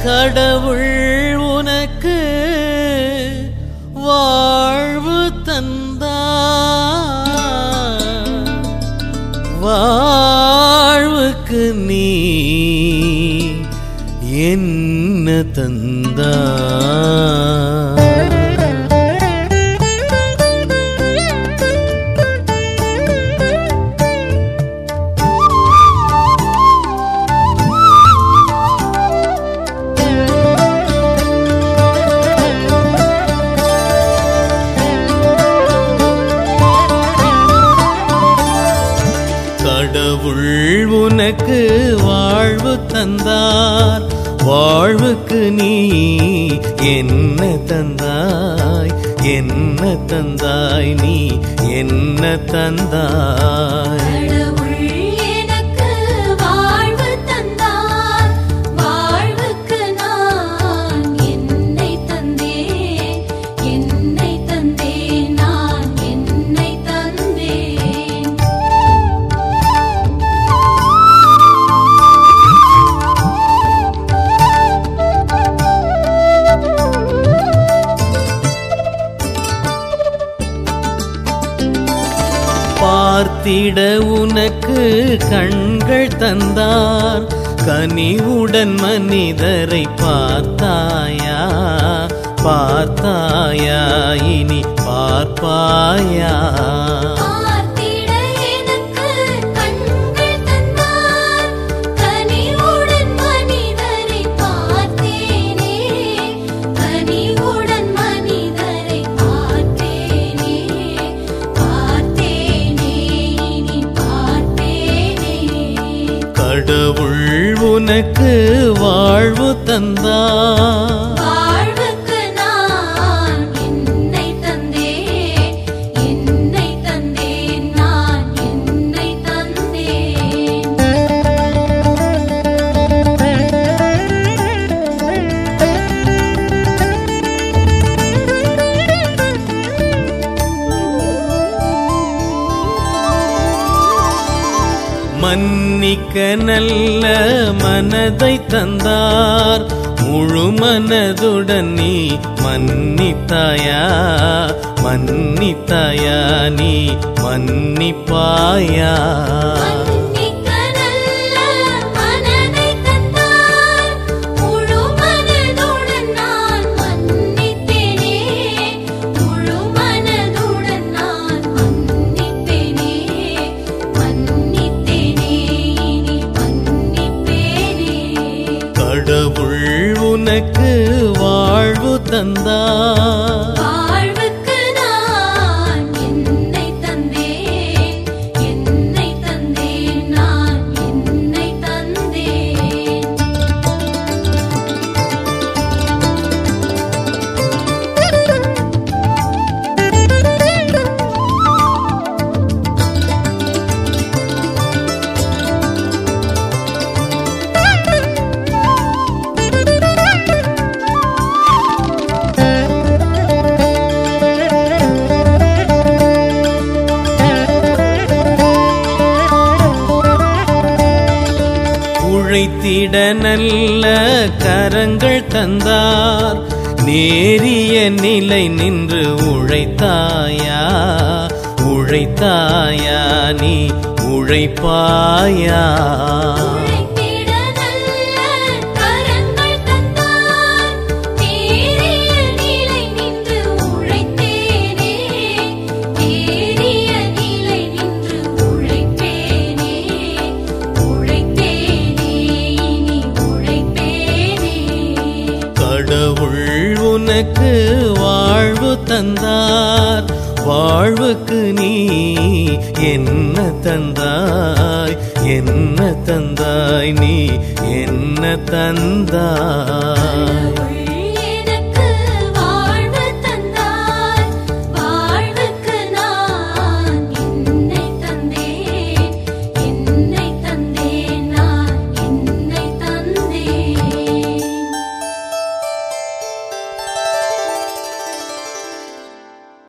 கடவுள் உனக்கு வாழ்வு தந்தார் வாழ்வுக்கு நீ என்ன தந்தார் கடவுள் உனக்கு வாழ்வு தந்தார் வாழ்வுக்கு நீ என்ன தந்தாய் என்ன தந்தாய் நீ என்ன தந்தாய் கடவுள் எனக்கு வாழ்வு தந்தார் வாழ்வுக்கு நான் என்னை தந்தேன் என்னை தந்தேன் நான் என்னை தந்தேன் பார்த்திட உனக்கு கண்கள் தந்தார் கனிவுடன் மனிதரை பார்த்தாயா பார்த்தாயா இனி பார்ப்பாயா பார்த்திட எனக்கு கண்கள் தந்தார் கனிவுடன் மனிதரை பார்த்தேனே கனிவுடன் மனிதரை பார்த்தேனே பார்த்தேனே இனி பார்ப்பேனே கடவுள் உனக்கு வாழ்வு தந்தார் வாழ்வுக்கு நான் என்னை தந்தேன் என்னை தந்தேன் நான் என்னை தந்தேன் மன்னிக்க நல்ல மனதை தந்தார் முழு மனதுடன் நீ மன்னித்தாயா மன்னித்தாயா நீ மன்னிப்பாயா மன்னிக்க நல்ல மனதை தந்தார் முழு மனதுடன் நான் மன்னிப்பேனே முழு மனதுடன் நான் மன்னிப்பேனே மன்னித்தேனே இனி மன்னிப்பேனே கடவுள் உனக்கு வாழ்வு தந்தார் வாழ்வுக்கு நான் என்னை தந்தேன் என்னை தந்தேன் நான் என்னை தந்தேன் உழைத்திட நல்ல கரங்கள் தந்தார் நேரிய நிலை நின்று உழைத்தாயா உழைத்தாயா நீ உழைப்பாயா உழைத்திட நல்ல கரங்கள் தந்தார் நேரிய நிலை நின்று உழைத்தேனே நேரிய நிலை நின்று உழைப்பேனே உழைத்தேனே இனி உழைப்பேனே கடவுள் உனக்கு வாழ்வு தந்தார் வாழ்வுக்கு நீ என்ன தந்தாய் என்ன தந்தாய் நீ என்ன தந்தாய் கடவுள்